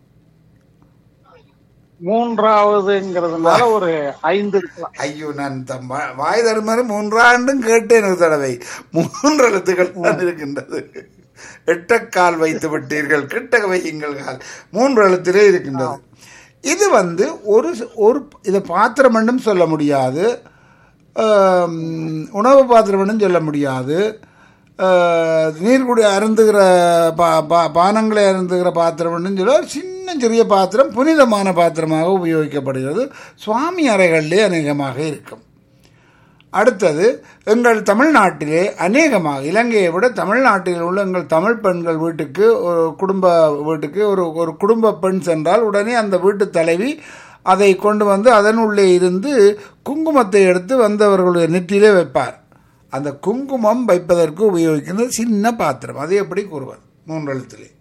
மூன்றாவதுங்கிறதுனால ஒரு ஐந்து இருக்கலாம் ஐயோ நான் தம் வா- வாய் தருமாறு மூன்றாண்டும் கேட்டேன் ஒரு தடவை மூன்று எழுத்துக்கள் தான் இருக்கின்றது எட்டக்கால் வைத்து விட்டீர்கள் கிட்ட வையுங்கள் கால் மூன்று எழுத்திலே இருக்கின்றது இது வந்து ஒரு ச- ஒரு இதை பாத்திரம் என்றும் சொல்ல முடியாது ஆம், உணவு பாத்திரம் என்றும் சொல்ல முடியாது ஆஹ், நீர்குடி அருந்துகிற பா பா- பானங்களை அருந்துகிற பாத்திரம் என்றும் சொல்ல ஒரு சின்ன சிறிய பாத்திரம் புனிதமான பாத்திரமாக உபயோகிக்கப்படுகிறது சுவாமி அறைகளிலே அநேகமாக இருக்கும் அடுத்தது எங்கள் தமிழ்நாட்டிலே அநேகமாக இலங்கையை விட தமிழ்நாட்டில் உள்ள எங்கள் தமிழ் பெண்கள் வீட்டுக்கு ஒரு குடும்ப வீட்டுக்கு ஒரு ஒரு குடும்ப பெண் சென்றால் உடனே அந்த வீட்டு தலைவி அதை கொண்டு வந்து அதனுள்ளே இருந்து குங்குமத்தை எடுத்து வந்தவர்களுடைய நெற்றியிலே வைப்பார் அந்த குங்குமம் வைப்பதற்கு உபயோகிക്കുന്ന சின்ன பாத்திரம் அதை எப்படி கூறுவார் மூன்று எழுத்திலே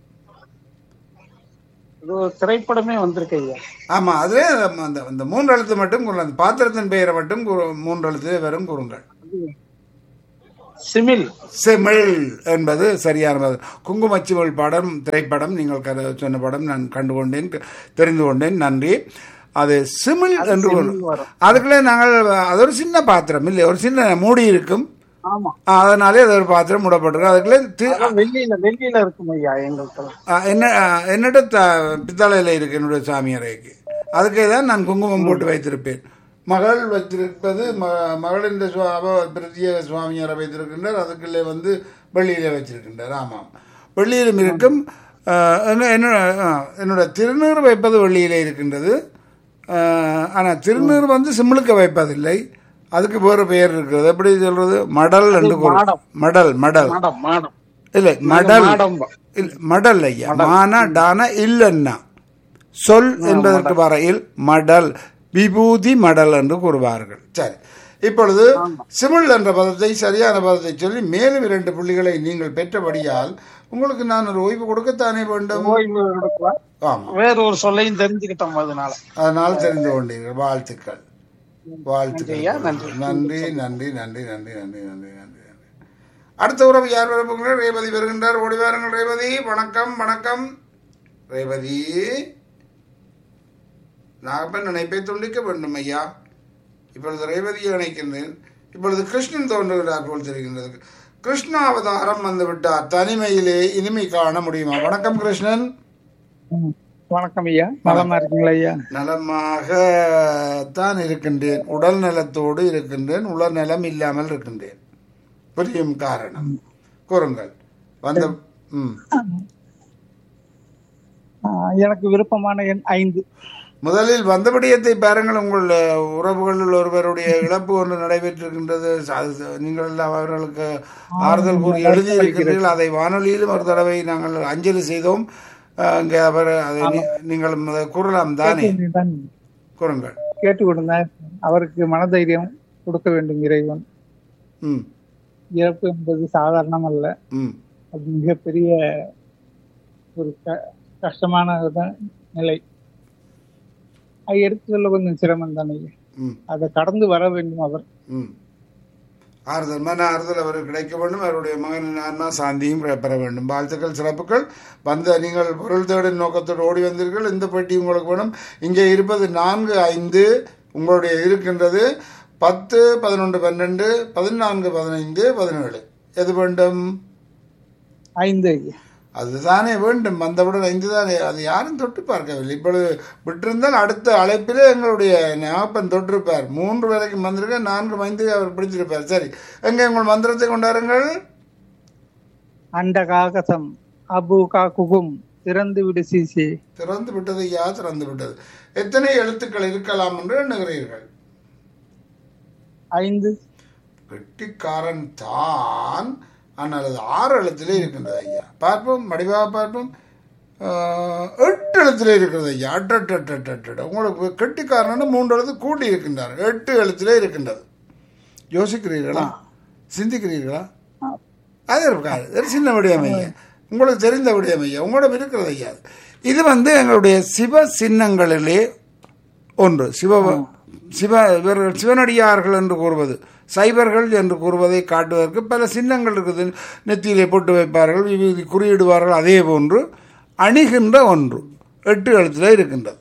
இது ஒரு திரைப்படமே வந்திருக்கு ஐயா ஆமாம் அதுவே அந்த அந்த மூன்று எழுத்து மட்டும் கூறலாம் அந்த பாத்திரத்தின் பெயரை மட்டும் கூறு- மூன்று எழுத்திலே வெறும் கூறுங்கள் சிமில் செமிழ் என்பது சரியான பதில் குங்குமச்சிமிழ் படம் திரைப்படம் நீங்கள் கதை சொன்ன படம் நான் கண்டுகொண்டேன் தெரிந்து கொண்டேன் நன்றி அது சிமிழ் என்று ஒரு- அதுக்குள்ளே நாங்கள் அது ஒரு சின்ன பாத்திரம் இல்லை ஒரு சின்ன மூடி இருக்கும் ஆமா அதனாலே அது ஒரு பாத்திரம் மூடப்பட்டிருக்கும் அதுக்குள்ளே தி- அதான் வெள்ளியில வெள்ளியில இருக்கும் ஐயா எங்கள்கிட்ட ஆ, என்ன ஆ, என்னிட த பித்தளையில் இருக்கு என்னுடைய சாமி அறைக்கு அதுக்கே தான் நான் குங்குமம் போட்டு வைத்திருப்பேன் மகள் வைத்திருப்பது ம மகளின் சுவா- அவ பிரத்யேக சுவாமியாரை வைத்திருக்கின்றார் அதுக்குள்ளே வந்து வெள்ளியிலே வச்சிருக்கின்றார் ஆமாம் வெள்ளியிலும் இருக்கும் ஆ, என்ன- என்னோட ஆ, என்னோட திருநீர் வைப்பது வெள்ளியிலே இருக்கின்றது ஆனால் திருநீர் வந்து சிம்முழுக்க வைப்பதில்லை அதுக்கு வேறு பெயர் இருக்கிறது எப்படி சொல்றது மடல் என்று கூறு- மாடம். மடல் மடல் மாடம் மாடம் இல்லை மடல் மாடம் இல்ல, மடல் ஐயா மானா டான இல்லன்னா சொல் என்பதற்கு வரையில் மடல் விபூதி மடல் என்று கூறுவார்கள் சரி இப்பொழுது சிமிழ் என்ற பதத்தை சரியான பதத்தை சொல்லி மேலும் இரண்டு புள்ளிகளை நீங்கள் பெற்றபடியால் உங்களுக்கு நான் ஒரு ஓய்வு கொடுக்கத்தானே வேண்டும் ஓய்வு எடுக்கலாம் ஆமா வேற ஒரு சொல்லையும் தெரிஞ்சுக்கிட்டோம் அதனால அதனால் தெரிந்து கொண்டீர்கள் வாழ்த்துக்கள் வாழ்த்துக்கள் ஐயா, நன்றி. நன்றி நன்றி நன்றி நன்றி நன்றி நன்றி நன்றி நன்றி அடுத்த உறவு யார் வரப்போகிறார் ரேவதி வருகின்றார் ஓடி வாருங்கள் ரேவதி வணக்கம் வணக்கம் ரேவதி நாகப்பன் நினைப்பை துண்டிக்க வேண்டும் ஐயா இப்பொழுது ரேவதியை இணைக்கின்றேன் இப்பொழுது கிருஷ்ணன் தோன்றுகிறார் போல் தெரிகின்றது கிருஷ்ண அவதாரம் வந்து விட்டார் தனிமையிலே இனிமை காண முடியுமா வணக்கம் கிருஷ்ணன் வணக்கம் ஐயா நலமா இருக்கீங்களா ஐயா நலமாக தான் இருக்கின்றேன் உடல் நலத்தோடு இருக்கின்றேன் உடல் நலம் இல்லாமல் இருக்கின்றேன் புரியும் காரணம் கூறுங்கள் வந்த ம் ஆஹ் எனக்கு விருப்பமான எண் ஐந்து முதலில் வந்த விடயத்தை பாருங்கள் உங்கள் அஹ், உறவுகளில் ஒருவருடைய இழப்பு ஒன்று நடைபெற்றிருக்கின்றது அது நீங்கள் எல்லாம் அவர்களுக்கு ஆறுதல் கூறி எழுதியிருக்கிறீர்கள் அதை வானொலியிலும் ஒரு தடவை நாங்கள் அஞ்சலி செய்தோம் அஹ், அங்கே அவர் அதை நீ- நீங்கள் முத கூறலாம் தானே கூறுங்கள் கேட்டுக்கொண்டிருந்தேன் அவருக்கு மனதைரியம் கொடுக்க வேண்டும் இறைவன் ம் இறப்பு என்பது சாதாரணம் அல்ல ம் அது மிகப்பெரிய ஒரு க- கஷ்டமான தான் நிலை அது எடுத்து சொல்ல கொஞ்சம் சிரமம் தானே ம் அதை கடந்து வர வேண்டும் அவர் ம் ஆறுதல் மன ஆறுதல் அவருக்கு கிடைக்க வேண்டும் அவருடைய மகனின் ஆன்மா சாந்தியும் பெற- பெற வேண்டும் வாழ்த்துக்கள் சிறப்புகள் வந்த நீங்கள் பொருள் தேடும் நோக்கத்தோடு ஓடி வந்தீர்கள் இந்த பெட்டி உங்களுக்கு வேணும் இங்கே இருப்பது நான்கு ஐந்து உங்களுடைய இருக்கின்றது பத்து பதினொன்று பன்னெண்டு பதினான்கு பதினைந்து பதினேழு எது வேண்டும் ஐந்து ஐயா அதுதானே வேண்டும் வந்தவுடன் ஐந்து தானே அது யாரும் தொட்டு பார்க்கவில்லை இப்பொழுது விட்டிருந்தால் அடுத்த அழைப்பிலே எங்களுடைய ஞாபகம் தொட்டிருப்பார் மூன்று வரைக்கும் வந்திருக்க நான்கு ஐந்து அவர் பிடிச்சிருப்பார் சரி எங்க உங்கள் மந்திரத்தை கொண்டாருங்கள் அண்ட காகசம் அபு காக்குகும் திறந்து விடு சிசி திறந்து விட்டது யா திறந்து விட்டது எத்தனை எழுத்துக்கள் இருக்கலாம் என்று எண்ணுகிறீர்கள் ஐந்து வெட்டிக்காரன் தான் ஆனால் அது ஆறு எழுத்திலே இருக்கின்றது ஐயா பார்ப்போம் வடிவாக பார்ப்போம் ஆஹ், எட்டு எழுத்திலே இருக்கிறது ஐயா அட்டு அட்டு அட்டு அட்டு அட்டு அட்டு. உங்களுக்கு கெட்டிக்காரன் மூன்று எழுத்து கூட்டி இருக்கின்றார் எட்டு எழுத்திலே இருக்கின்றது யோசிக்கிறீர்களா சிந்திக்கிறீர்களா அது இருக்காது ஒரு சின்ன விடயம் ஐயா உங்களுக்கு தெரிந்த விடயம் ஐயா உங்களிடம் இருக்கிறது ஐயா அது. இது வந்து எங்களுடைய சிவ சின்னங்களிலே ஒன்று சிவ சிவ இவர்கள் சிவனடியார்கள் என்று கூறுவது சைவர்கள் என்று கூறுவதை காட்டுவதற்கு பல சின்னங்கள் இருக்குது நெத்தியிலே போட்டு வைப்பார்கள் விபூதி குறியிடுவார்கள் அதே போன்று அணிகின்ற ஒன்று எட்டு எழுத்துல இருக்கின்றது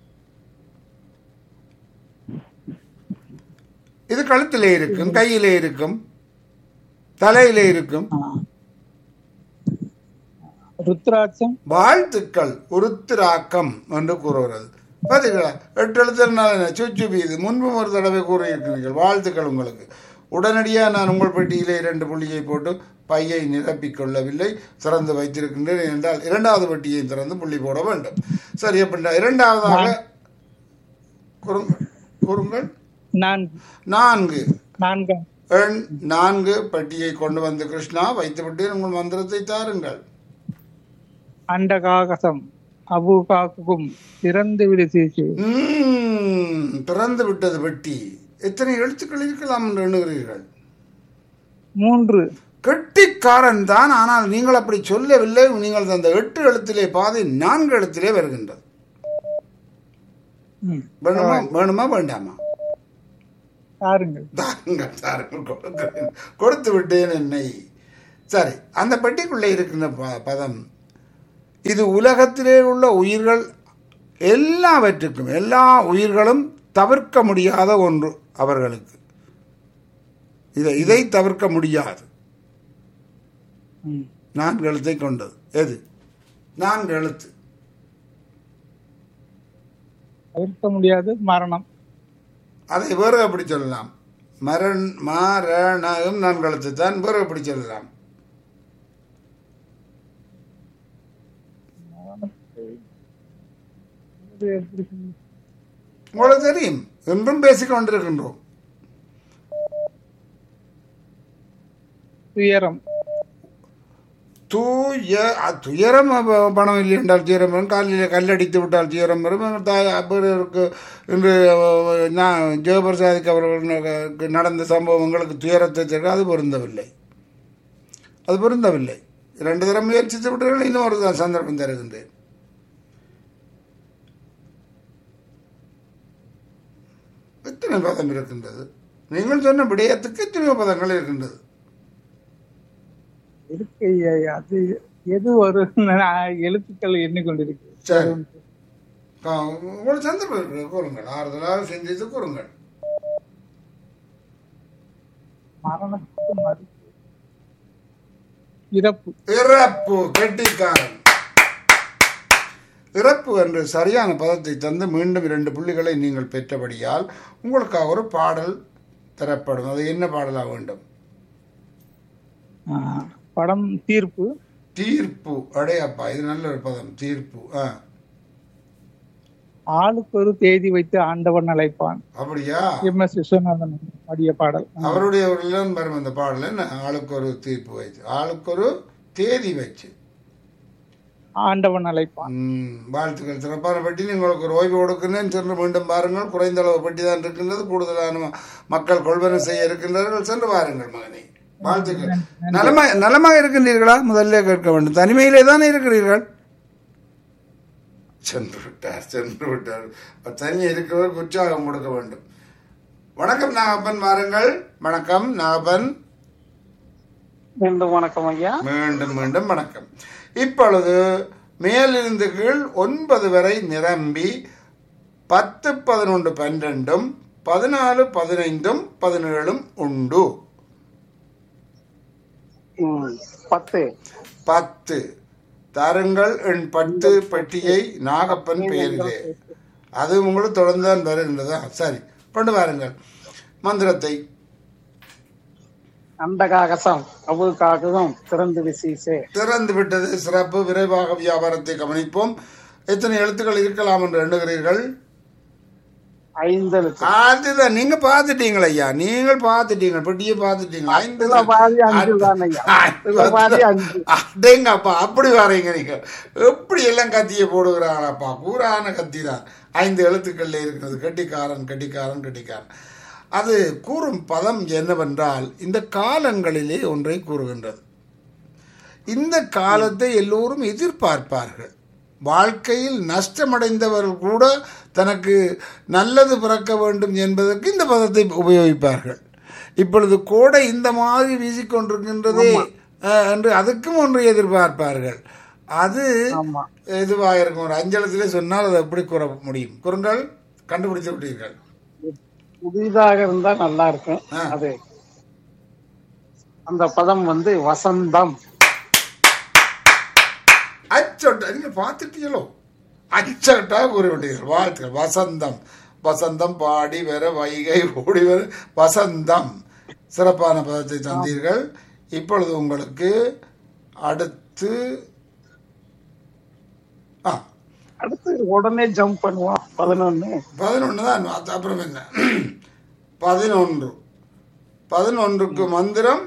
இது கழுத்திலே இருக்கும் கையிலே இருக்கும் தலையிலே இருக்கும் ருத்ராட்சம் வாழ்த்துக்கள் உருத்திராக்கம் என்று கூறுகிறது பார்த்தீங்களா எட்டு எழுத்துனால சுச்சுபி இது முன்பும் ஒரு தடவை கூறியிருக்கிறீர்கள் வாழ்த்துக்கள் உங்களுக்கு உடனடியாக நான் உங்கள் பெட்டியிலே இரண்டு புள்ளியை போட்டு பையை நிரப்பிக் கொள்ளவில்லை திறந்து வைத்திருக்கின்றேன் என்றால் இரண்டாவது பெட்டியை திறந்து புள்ளி போட வேண்டும் சரி அப்படின்னா இரண்டாவதாக கூறுங்கள் கூறுங்கள் நான் நான்கு நான்கு எண் நான்கு பெட்டியை கொண்டு வந்து கிருஷ்ணா வைத்துவிட்டு உங்கள் மந்திரத்தை தாருங்கள் அண்டகாகசம் அபு காக்கும் திறந்து விடு சீசு ம்ம், திறந்து விட்டது பெட்டி எத்தனை எழுத்துக்கள் இருக்கலாம் என்று எண்ணுகிறீர்கள் மூன்று கெட்டிக்காரன் தான் ஆனால் நீங்கள் அப்படி சொல்லவில்லை நீங்கள் அந்த எட்டு எழுத்திலே பாதி நான்கு எழுத்திலே வருகின்றது ம். வேணுமா வேணுமா வேண்டாமா தாருங்கள் தாருங்கள் தாருங்கள் கொடுக்கிறேன் கொடுத்து விட்டேன் என்னை சரி அந்த பெட்டிக்குள்ளே இருக்கின்ற ப- பதம் இது உலகத்திலே உள்ள உயிர்கள் எல்லாவற்றுக்கும் எல்லா உயிர்களும் தவிர்க்க முடியாத ஒன்று அவர்களுக்கு இதை இதை தவிர்க்க முடியாது ம். நான்கு எழுத்தை கொண்டது எது நான்கு எழுத்து தவிர்க்க முடியாது மரணம் அதை வேறு எப்படி சொல்லலாம் மரண் மரணம் நான்கு எழுத்து தான் வேறு எப்படி சொல்லலாம் இது எப்படி சொல்றது? உங்களுக்கு தெரியும் என்றும் பேசிக் கொண்டிருக்கின்றோம் துயரம் தூய அ- துயரம் ப- பணம் இல்லை என்றால் துயரம் வரும் காலில் கல்லடித்து விட்டால் துயரம் வரும் எங்கள் தாய் பிறருக்கு இன்று அஹ், நான் ஜெயபிரசாதிக்கு அவர்களுக்கு நடந்த சம்பவம் எங்களுக்கு துயரத்தை தர அது பொருந்தவில்லை அது பொருந்தவில்லை இரண்டு தரம் முயற்சித்து விட்டீர்கள் இன்னும் ஒரு த- சந்தர்ப்பம் தருகின்றேன் எத்தனை பதம் இருக்கின்றது நீங்கள் சொன்ன விடயத்துக்கு எத்தனையோ பதங்கள் இருக்கின்றது இருக்கு ஐயா, அது எது ஒரு நான் எழுத்துக்கள் எண்ணிக்கொண்டிருக்கு சரி ஆ, உங்களுக்கு சந்தர்ப்பம் இருக்கு கூறுங்கள் ஆறுதலாக சிந்தித்து கூறுங்கள் மரணத்துக்கு மறு இறப்பு இறப்பு கெட்டிக்காரன் இறப்பு என்று சரியான பதத்தை தந்து மீண்டும் இரண்டு புள்ளிகளை நீங்கள் பெற்றபடியால் உங்களுக்காக ஒரு பாடல் தரப்படும் அது என்ன பாடலாக வேண்டும் ஆ, படம் தீர்ப்பு தீர்ப்பு அடையப்பா இது நல்ல ஒரு பதம் தீர்ப்பு ஆ ஆளுக்கு ஒரு தேதி வைத்து ஆண்டவன் அழைப்பான் அப்படியா எம் எஸ் விஸ்வநாதன் பாடிய பாடல் அவருடைய ஒரு இளம் வரும் அந்த பாடல் என்ன ஆளுக்கு ஒரு தீர்ப்பு வச்சு ஆளுக்கு ஒரு தேதி வச்சு ஆண்டவன் அழைப்பான் ம், வாழ்த்துக்கள் சிறப்பான பெட்டி உங்களுக்கு ஒரு ஓய்வு கொடுக்கிறேன் சென்று மீண்டும் பாருங்கள் குறைந்த அளவு பெட்டி தான் இருக்கின்றது கூடுதலான ம- மக்கள் கொள்வனை செய்ய இருக்கின்றார்கள் சென்று பாருங்கள் மகனே வாழ்த்துக்கள் நலமா நலமாக இருக்கின்றீர்களா முதல்ல கேட்க வேண்டும் தனிமையிலே தானே இருக்கிறீர்கள் சென்று விட்டார் சென்று விட்டார் தனியே இருக்கிறவருக்கு உற்சாகம் கொடுக்க வேண்டும் வணக்கம் நாகப்பன் வாருங்கள் வணக்கம் நாகப்பன் மீண்டும் வணக்கம் ஐயா மீண்டும் மீண்டும் வணக்கம் இப்பொழுது மேலிருந்து கீழ் ஒன்பது வரை நிரம்பி பத்து பதினொன்று பன்னிரெண்டும் பதினாலு பதினைந்தும் பதினேழும் உண்டு ம், பத்து பத்து தாருங்கள் என் பத்து பெட்டியை நாகப்பன் பெயரிலே அது உங்களுக்கு தொடர்ந்து தான் வருகின்றதா சரி கொண்டு வாருங்கள் மந்திரத்தை அண்டகாகசம் அபு காகசம் திறந்து விசீசே திறந்து விட்டது சிறப்பு விரைவாக வியாபாரத்தை கவனிப்போம் எத்தனை எழுத்துக்கள் இருக்கலாம் என்று எண்ணுகிறீர்கள் ஐந்தெழுத்து அதுதான் நீங்க பாத்துட்டீங்களா ஐயா நீங்கள் பாத்துட்டீங்க பெட்டியை பாத்துட்டீங்க ஐந்து இதுல பாதி அஞ்சு தான் ஐயா இதுல பாதி அஞ்சு அடேங்கப்பா அப்படி வரீங்க நீங்க எப்படி எல்லாம் கத்திய போடுகிறாங்கப்பா கூறான கத்தி தான் ஐந்து எழுத்துக்கள்ல இருக்கிறது கட்டிக்காரன் கட்டிக்காரன் கட்டிக்காரன் அது கூறும் பதம் என்னவென்றால் இந்த காலங்களிலே ஒன்றை கூறுகின்றது இந்த காலத்தை எல்லோரும் எதிர்பார்ப்பார்கள் வாழ்க்கையில் நஷ்டமடைந்தவர்கள் கூட தனக்கு நல்லது பிறக்க வேண்டும் என்பதற்கு இந்த பதத்தை உபயோகிப்பார்கள் இப்பொழுது கோடை இந்த மாதிரி வீசிக்கொண்டிருக்கின்றதே அஹ், என்று அதுக்கும் ஒன்று எதிர்பார்ப்பார்கள் அது ஆமா எதுவாக இருக்கும் ஒரு அஞ்சலத்திலே சொன்னால் அதை எப்படி கூற முடியும் குறுங்கள் கண்டுபிடித்து விட்டீர்கள் புதிதாக இருந்தா நல்லா இருக்கும் ஆ. அது அந்த பதம் வந்து வசந்தம் அச்சோட்டா நீங்க பார்த்துட்டீங்களோ அச்சோட்டா கூறிவிட்டீர்கள் வாழ்த்துக்கள் வசந்தம் வசந்தம் பாடி வர வைகை ஓடி வர வசந்தம் சிறப்பான பதத்தை தந்தீர்கள் இப்பொழுது உங்களுக்கு அடுத்து ஆ அடுத்து உடனே ஜம்ப் பண்ணுவோம் பதினொன்னு பதினொன்று தான் அது அப்புறம் என்ன பதினொன்று பதினொன்றுக்கு மந்திரம்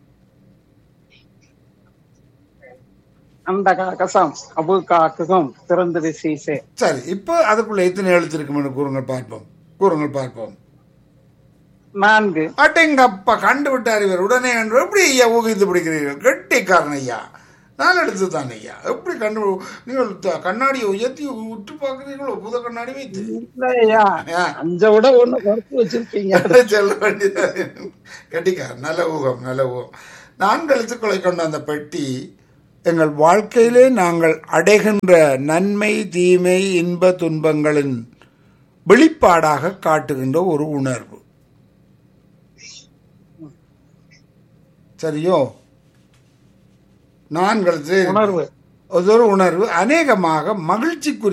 அந்த கசம் அபு காக்கும் திறந்தது சீசே சரி இப்போ அதுக்குள்ள எத்தனை எழுத்து இருக்குமென்னு கூறுங்கள் பார்ப்போம் கூறுங்கள் பார்ப்போம் நான்கு அட்டெங்கப்பா கண்டு விட்டார் இவர் உடனே கண்டு எப்படி ஐயா ஊகித்து பிடிக்கிறீர்கள் கெட்டிக்காரன் ஐயா நான் எடுத்து தான் ஐயா எப்படி கண்டு நீங்கள் த- கண்ணாடியை உயர்த்தி உற்று பார்க்கிறீர்களோ புத கண்ணாடி வைத்து இல்லையா ஆ. அஞ்ச விட ஒண்ணு குறைச்சு வச்சிருக்கீங்க சொல்ல வேண்டியது கெட்டிக்காரன் நல்ல ஊகம் நல்ல ஊகம் நான்கு எழுத்துக்களை கொண்ட அந்த பெட்டி எங்கள் வாழ்க்கையிலே நாங்கள் அடைகின்ற நன்மை தீமை இன்ப துன்பங்களின் வெளிப்பாடாக காட்டுகின்ற ஒரு உணர்வு சரியோ நான்கு எழுத்து உணர்வு அது ஒரு உணர்வு அநேகமாக மகிழ்ச்சிக்குரிய